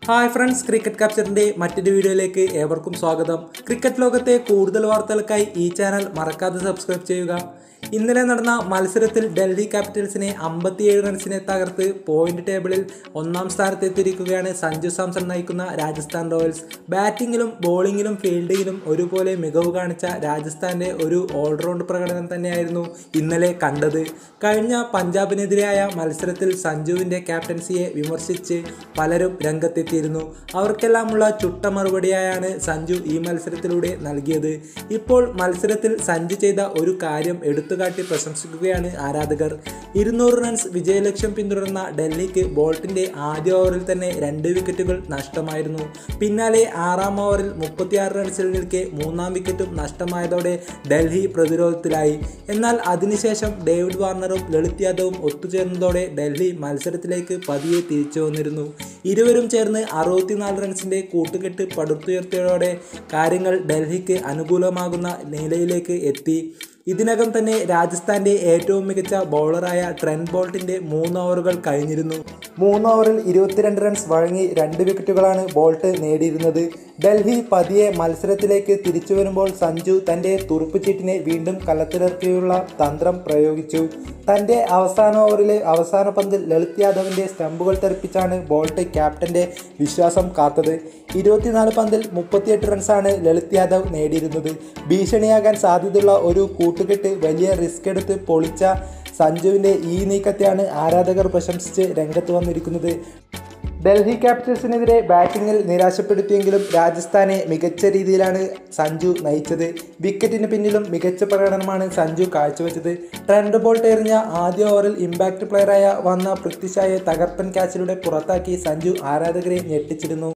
hi friends cricket ക്യാപ്ചറിന്റെ മറ്റൊരു വീഡിയോയിലേക്ക് ഏവർക്കും സ്വാഗതം ക്രിക്കറ്റ് ലോകത്തെ കൂടുതൽ വാർത്തകൾക്കായി ഈ ചാനൽ മറക്കാതെ സബ്സ്ക്രൈബ് ചെയ്യുക ഇന്നലെ നടന്ന മത്സരത്തിൽ ഡൽഹി ക്യാപിറ്റൽസിനെ അമ്പത്തിയേഴ് റൺസിനെ തകർത്ത് പോയിന്റ് ടേബിളിൽ ഒന്നാം സ്ഥാനത്തെത്തിയിരിക്കുകയാണ് സഞ്ജു സാംസൺ നയിക്കുന്ന രാജസ്ഥാൻ റോയൽസ് ബാറ്റിങ്ങിലും ബോളിങ്ങിലും ഫീൽഡിങ്ങിലും ഒരുപോലെ മികവ് കാണിച്ച രാജസ്ഥാന്റെ ഒരു ഓൾറൗണ്ട് പ്രകടനം തന്നെയായിരുന്നു ഇന്നലെ കണ്ടത് കഴിഞ്ഞ പഞ്ചാബിനെതിരായ മത്സരത്തിൽ സഞ്ജുവിന്റെ ക്യാപ്റ്റൻസിയെ വിമർശിച്ച് പലരും രംഗത്തെത്തിയിരുന്നു അവർക്കെല്ലാമുള്ള ചുട്ട മറുപടിയായാണ് സഞ്ജു ഈ മത്സരത്തിലൂടെ നൽകിയത് ഇപ്പോൾ മത്സരത്തിൽ സഞ്ജു ചെയ്ത ഒരു കാര്യം എടുത്തുകാട്ടി പ്രശംസിക്കുകയാണ് ആരാധകർ ഇരുന്നൂറ് റൺസ് വിജയലക്ഷ്യം പിന്തുടർന്ന ഡൽഹിക്ക് ബോൾട്ടിന്റെ ആദ്യ ഓവറിൽ തന്നെ രണ്ട് വിക്കറ്റുകൾ നഷ്ടമായിരുന്നു പിന്നാലെ ആറാം ഓവറിൽ മുപ്പത്തിയാറ് റൺസിൽ നിൽക്കെ മൂന്നാം വിക്കറ്റും നഷ്ടമായതോടെ ഡൽഹി പ്രതിരോധത്തിലായി എന്നാൽ അതിനുശേഷം ഡേവിഡ് വാർണറും ലളിത് യാദവും ഒത്തുചേർന്നതോടെ ഡൽഹി മത്സരത്തിലേക്ക് പതിയെ തിരിച്ചു വന്നിരുന്നു ഇരുവരും ചേർന്ന് അറുപത്തിനാല് റൺസിന്റെ കൂട്ടുകെട്ട് പടുത്തുയർത്തിയതോടെ കാര്യങ്ങൾ ഡൽഹിക്ക് അനുകൂലമാകുന്ന നിലയിലേക്ക് എത്തി ഇതിനകം തന്നെ രാജസ്ഥാന്റെ ഏറ്റവും മികച്ച ബൗളറായ ട്രെൻഡ് ബോൾട്ടിന്റെ മൂന്ന് ഓവറുകൾ കഴിഞ്ഞിരുന്നു മൂന്ന് ഓവറിൽ ഇരുപത്തിരണ്ട് റൺസ് വഴങ്ങി രണ്ട് വിക്കറ്റുകളാണ് ബോൾട്ട് നേടിയിരുന്നത് ഡൽഹി പതിയെ മത്സരത്തിലേക്ക് തിരിച്ചു വരുമ്പോൾ സഞ്ജു തന്റെ തുറുപ്പുചീട്ടിനെ വീണ്ടും കലത്തിലിറക്കിയുള്ള തന്ത്രം പ്രയോഗിച്ചു തന്റെ അവസാന ഓവറിലെ അവസാന പന്തിൽ ലളിത് യാദവിന്റെ സ്റ്റമ്പുകൾ തെറിപ്പിച്ചാണ് ബോൾട്ട് ക്യാപ്റ്റന്റെ വിശ്വാസം കാത്തത് ഇരുപത്തിനാല് പന്തിൽ മുപ്പത്തിയെട്ട് റൺസാണ് ലളിത് യാദവ് നേടിയിരുന്നത് ഭീഷണിയാകാൻ സാധ്യതയുള്ള ഒരു കൂട്ടുകെട്ട് വലിയ റിസ്ക് എടുത്ത് പൊളിച്ച സഞ്ജുവിന്റെ ഈ നീക്കത്തെയാണ് ആരാധകർ പ്രശംസിച്ച് രംഗത്ത് വന്നിരിക്കുന്നത് ഡൽഹി ക്യാപിറ്റൽസിനെതിരെ ബാറ്റിങ്ങിൽ നിരാശപ്പെടുത്തിയെങ്കിലും രാജസ്ഥാനെ മികച്ച രീതിയിലാണ് സഞ്ജു നയിച്ചത് വിക്കറ്റിന് പിന്നിലും മികച്ച പ്രകടനമാണ് സഞ്ജു കാഴ്ചവെച്ചത് ട്രെൻഡ് ബോൾട്ട് എറിഞ്ഞ ആദ്യ ഓവറിൽ ഇമ്പാക്ട് പ്ലെയറായ വന്ന പൃഥ്വിഷായെ തകർപ്പൻ ക്യാച്ചിലൂടെ പുറത്താക്കി സഞ്ജു ആരാധകരെ ഞെട്ടിച്ചിരുന്നു